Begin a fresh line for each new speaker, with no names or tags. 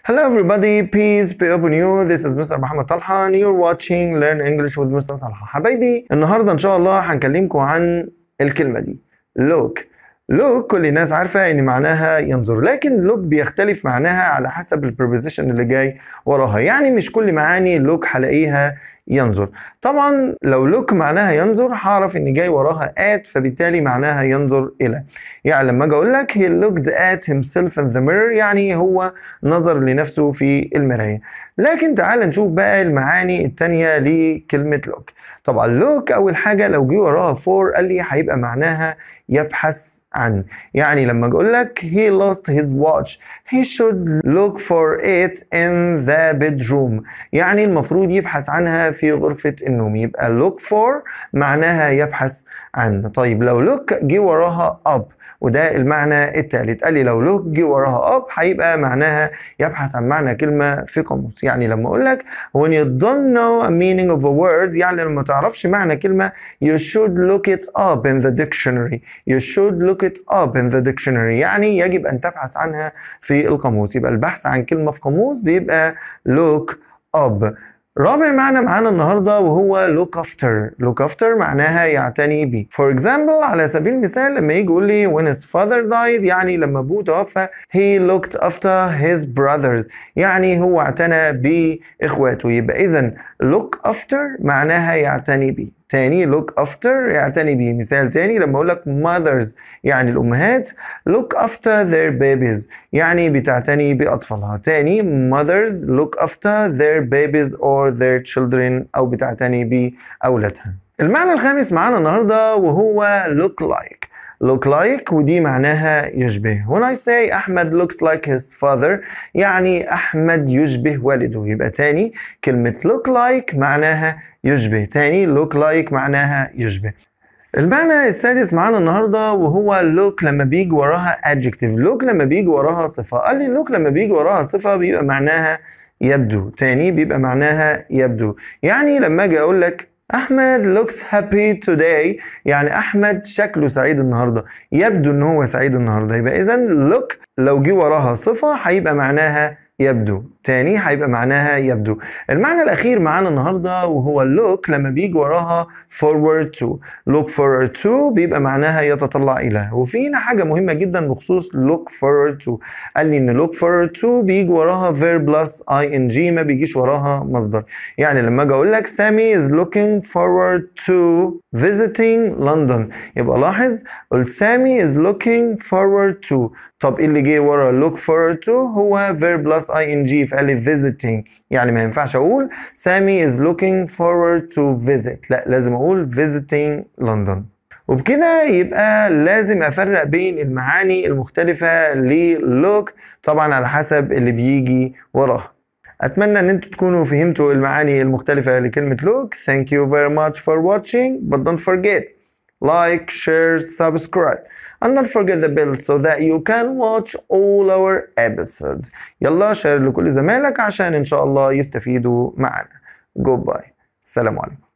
Hello everybody, peace be upon you. This is Mr. محمد طلحة and you're watching Learn English with Mr. طلحة. حبايبي النهاردة إن شاء الله هنكلمكم عن الكلمة دي look. look كل الناس عارفة إن معناها ينظر لكن look بيختلف معناها على حسب البريبوزيشن اللي جاي وراها يعني مش كل معاني look هلاقيها ينظر طبعا لو look معناها ينظر هعرف ان جاي وراها at فبالتالي معناها ينظر الى يعني لما اجي اقول لك he looked at himself in the mirror يعني هو نظر لنفسه في المراية لكن تعال نشوف بقى المعاني التانية لكلمة look طبعا look اول حاجة لو جه وراها for قال لي هيبقى معناها يبحث عن يعني لما اقول لك he lost his watch he should look for it in the bedroom يعني المفروض يبحث عنها في غرفة النوم يبقى look for معناها يبحث عن طيب لو look جه وراها up وده المعنى الثالث قال لي لو look جه وراها up هيبقى معناها يبحث عن معنى كلمة في قاموس يعني لما اقول لك when you don't know a meaning of a word يعني لما تعرفش معنى كلمة you should look it up in the dictionary you should look it up in the dictionary يعني يجب أن تبحث عنها في القاموس يبقى البحث عن كلمة في قاموس بيبقى look up رابع معنى معانا النهارده وهو look after look after معناها يعتني به for example على سبيل المثال لما يجي يقول لي when his father died يعني لما ابوه توفى he looked after his brothers يعني هو اعتنى باخواته يبقى اذا look after معناها يعتني به تاني look after يعتني به مثال تاني لما اقول لك mothers يعني الامهات look after their babies يعني بتعتني باطفالها تاني mothers look after their babies or their children او بتعتني باولادها المعنى الخامس معانا النهارده وهو look like look like ودي معناها يشبه when I say أحمد looks like his father يعني أحمد يشبه والده يبقى تاني كلمة look like معناها يشبه تاني look like معناها يشبه المعنى السادس معانا النهارده وهو look لما بيجي وراها adjective look لما بيجي وراها صفة قال لي look لما بيجي وراها صفة بيبقى معناها يبدو تاني بيبقى معناها يبدو يعني لما اجي اقول لك احمد looks happy today يعني احمد شكله سعيد النهارده يبدو ان هو سعيد النهارده يبقى اذا look لو جه وراها صفه هيبقى معناها يبدو تاني هيبقى معناها يبدو المعنى الأخير معانا النهاردة وهو look لما بيجي وراها forward to look forward to بيبقى معناها يتطلع إلى وفي هنا حاجة مهمة جدا بخصوص look forward to قال لي إن look forward to بيجي وراها verb plus ing ما بيجيش وراها مصدر يعني لما أجي أقول لك سامي is looking forward to visiting London يبقى لاحظ قلت سامي is looking forward to طب ايه اللي جه ورا look forward to هو verb plus ing فقال لي visiting يعني ما ينفعش اقول سامي is looking forward to visit لا لازم اقول visiting London وبكده يبقى لازم افرق بين المعاني المختلفة للوك طبعا على حسب اللي بيجي وراها اتمنى ان انتوا تكونوا فهمتوا المعاني المختلفة لكلمة look thank you very much for watching but don't forget like share subscribe and don't forget the bell so that you can watch all our episodes يلا شير لكل زمايلك عشان ان شاء الله يستفيدوا معنا goodbye السلام عليكم